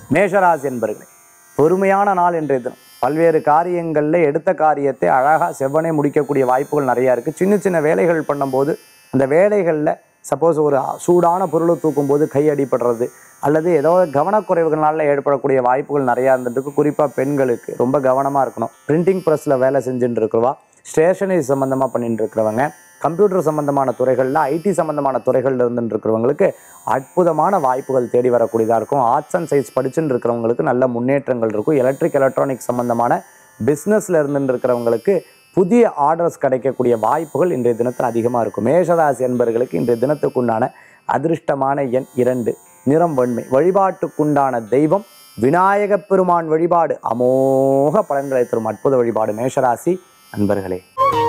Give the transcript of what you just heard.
மேஷராசி என்பர்களே பொறுமையான நாள் இன்றைய தினம் பல்வேறு காரியங்களில் எடுத்த காரியத்தை அழகாக செவ்வனே முடிக்கக்கூடிய வாய்ப்புகள் நிறையா இருக்குது சின்ன சின்ன வேலைகள் பண்ணும்போது அந்த வேலைகளில் சப்போஸ் ஒரு சூடான பொருளை தூக்கும்போது கை அடிபடுறது அல்லது ஏதோ கவனக்குறைவுகளால் ஏற்படக்கூடிய வாய்ப்புகள் நிறையா இருந்துட்டு இருக்கு குறிப்பாக பெண்களுக்கு ரொம்ப கவனமாக இருக்கணும் பிரிண்டிங் ப்ரெஸ்ஸில் வேலை செஞ்சுட்டு இருக்கிறவா ஸ்டேஷனரி சம்மந்தமாக பண்ணிட்டு இருக்கிறவங்க கம்ப்யூட்டர் சம்மந்தமான துறைகளில் ஐடி சம்மந்தமான துறைகளில் இருந்துட்டு இருக்கிறவங்களுக்கு அற்புதமான வாய்ப்புகள் தேடி வரக்கூடியதாக இருக்கும் ஆர்ட்ஸ் அண்ட் சயின்ஸ் படிச்சுட்டு இருக்கிறவங்களுக்கு நல்ல முன்னேற்றங்கள் இருக்கும் எலக்ட்ரிக் எலக்ட்ரானிக் சம்மந்தமான பிஸ்னஸில் இருந்துட்டு இருக்கிறவங்களுக்கு புதிய ஆர்டர்ஸ் கிடைக்கக்கூடிய வாய்ப்புகள் இன்றைய தினத்தில் அதிகமாக இருக்கும் மேஷராசி என்பவர்களுக்கு இன்றைய தினத்துக்குண்டான அதிர்ஷ்டமான எண் இரண்டு நிறம் வெண்மை வழிபாட்டுக்குண்டான தெய்வம் விநாயகப் பெருமான் வழிபாடு அமோக பலன்களை தரும் அற்புத வழிபாடு மேஷராசி அன்பர்களே